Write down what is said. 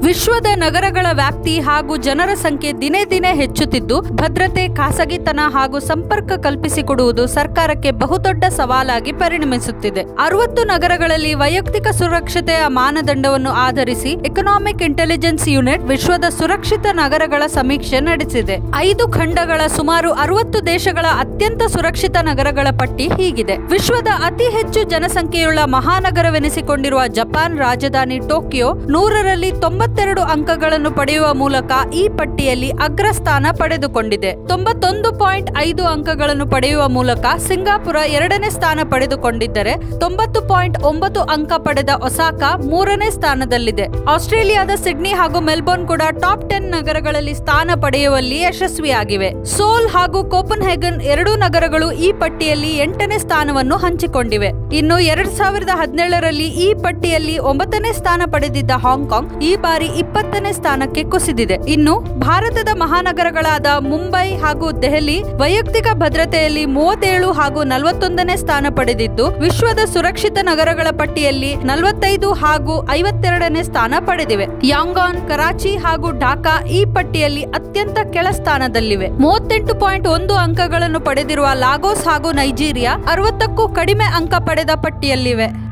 ವಿಶ್ವದ ನಗರಗಳ ವ್ಯಾಪ್ತಿ ಹಾಗೂ ಜನರ ಸಂಖ್ಯೆ ದಿನೇ ದಿನೇ ಹೆಚ್ಚುತ್ತಿದ್ದು ಭದ್ರತೆ ಖಾಸಗಿತನ ಹಾಗೂ ಸಂಪರ್ಕ ಕಲ್ಪಿಸಿಕೊಡುವುದು ಸರ್ಕಾರಕ್ಕೆ ಬಹುದೊಡ್ಡ ಸವಾಲಾಗಿ ಪರಿಣಮಿಸುತ್ತಿದೆ ಅರವತ್ತು ನಗರಗಳಲ್ಲಿ ವೈಯಕ್ತಿಕ ಸುರಕ್ಷತೆಯ ಮಾನದಂಡವನ್ನು ಆಧರಿಸಿ ಎಕನಾಮಿಕ್ ಇಂಟೆಲಿಜೆನ್ಸ್ ಯೂನಿಟ್ ವಿಶ್ವದ ಸುರಕ್ಷಿತ ನಗರಗಳ ಸಮೀಕ್ಷೆ ನಡೆಸಿದೆ ಐದು ಖಂಡಗಳ ಸುಮಾರು ಅರವತ್ತು ದೇಶಗಳ ಅತ್ಯಂತ ಸುರಕ್ಷಿತ ನಗರಗಳ ಪಟ್ಟಿ ಹೀಗಿದೆ ವಿಶ್ವದ ಅತಿ ಹೆಚ್ಚು ಜನಸಂಖ್ಯೆಯುಳ್ಳ ಮಹಾನಗರವೆನಿಸಿಕೊಂಡಿರುವ ಜಪಾನ್ ರಾಜಧಾನಿ ಟೋಕಿಯೋ ನೂರರಲ್ಲಿ ತೊಂಬತ್ತೆರಡು ಅಂಕಗಳನ್ನು ಪಡೆಯುವ ಮೂಲಕ ಈ ಪಟ್ಟಿಯಲ್ಲಿ ಅಗ್ರಸ್ಥಾನ ಪಡೆದುಕೊಂಡಿದೆ ತೊಂಬತ್ತೊಂದು ಪಾಯಿಂಟ್ ಐದು ಅಂಕಗಳನ್ನು ಪಡೆಯುವ ಮೂಲಕ ಸಿಂಗಾಪುರ ಎರಡನೇ ಸ್ಥಾನ ಪಡೆದುಕೊಂಡಿದ್ದರೆ ತೊಂಬತ್ತು ಪಾಯಿಂಟ್ ಒಂಬತ್ತು ಅಂಕ ಪಡೆದ ಒಸಾಕಾ ಮೂರನೇ ಸ್ಥಾನದಲ್ಲಿದೆ ಆಸ್ಟ್ರೇಲಿಯಾದ ಸಿಡ್ನಿ ಹಾಗೂ ಮೆಲ್ಬೋರ್ನ್ ಕೂಡ ಟಾಪ್ ಟೆನ್ ನಗರಗಳಲ್ಲಿ ಸ್ಥಾನ ಪಡೆಯುವಲ್ಲಿ ಯಶಸ್ವಿಯಾಗಿವೆ ಸೋಲ್ ಹಾಗೂ ಕೋಪನ್ ಹೆಗನ್ ಎರಡೂ ನಗರಗಳು ಈ ಪಟ್ಟಿಯಲ್ಲಿ ಎಂಟನೇ ಸ್ಥಾನವನ್ನು ಹಂಚಿಕೊಂಡಿವೆ ಇನ್ನು ಎರಡ್ ಸಾವಿರದ ಹದಿನೇಳರಲ್ಲಿ ಈ ಪಟ್ಟಿಯಲ್ಲಿ ಒಂಬತ್ತನೇ ಸ್ಥಾನ ಪಡೆದಿದ್ದ ಹಾಂಗ್ಕಾಂಗ್ ಈ ಬಾರಿ ಇಪ್ಪತ್ತನೇ ಸ್ಥಾನಕ್ಕೆ ಕುಸಿದಿದೆ ಇನ್ನು ಭಾರತದ ಮಹಾನಗರಗಳಾದ ಮುಂಬೈ ಹಾಗೂ ದೆಹಲಿ ವೈಯಕ್ತಿಕ ಭದ್ರತೆಯಲ್ಲಿ ಮೂವತ್ತೇಳು ಹಾಗೂ ನಲವತ್ತೊಂದನೇ ಸ್ಥಾನ ಪಡೆದಿದ್ದು ವಿಶ್ವದ ಸುರಕ್ಷಿತ ನಗರಗಳ ಪಟ್ಟಿಯಲ್ಲಿ ನಲವತ್ತೈದು ಹಾಗೂ ಐವತ್ತೆರಡನೇ ಸ್ಥಾನ ಪಡೆದಿವೆ ಯಾಂಗಾನ್ ಕರಾಚಿ ಹಾಗೂ ಢಾಕಾ ಈ ಪಟ್ಟಿಯಲ್ಲಿ ಅತ್ಯಂತ ಕೆಳ ಸ್ಥಾನದಲ್ಲಿವೆ ಮೂವತ್ತೆಂಟು ಪಾಯಿಂಟ್ ಒಂದು ಅಂಕಗಳನ್ನು ಪಡೆದಿರುವ ಲಾಗೋಸ್ ಹಾಗೂ ನೈಜೀರಿಯಾ ಅರವತ್ತಕ್ಕೂ ಕಡಿಮೆ ಅಂಕ ಪಡೆದ ಪಟ್ಟಿಯಲ್ಲಿವೆ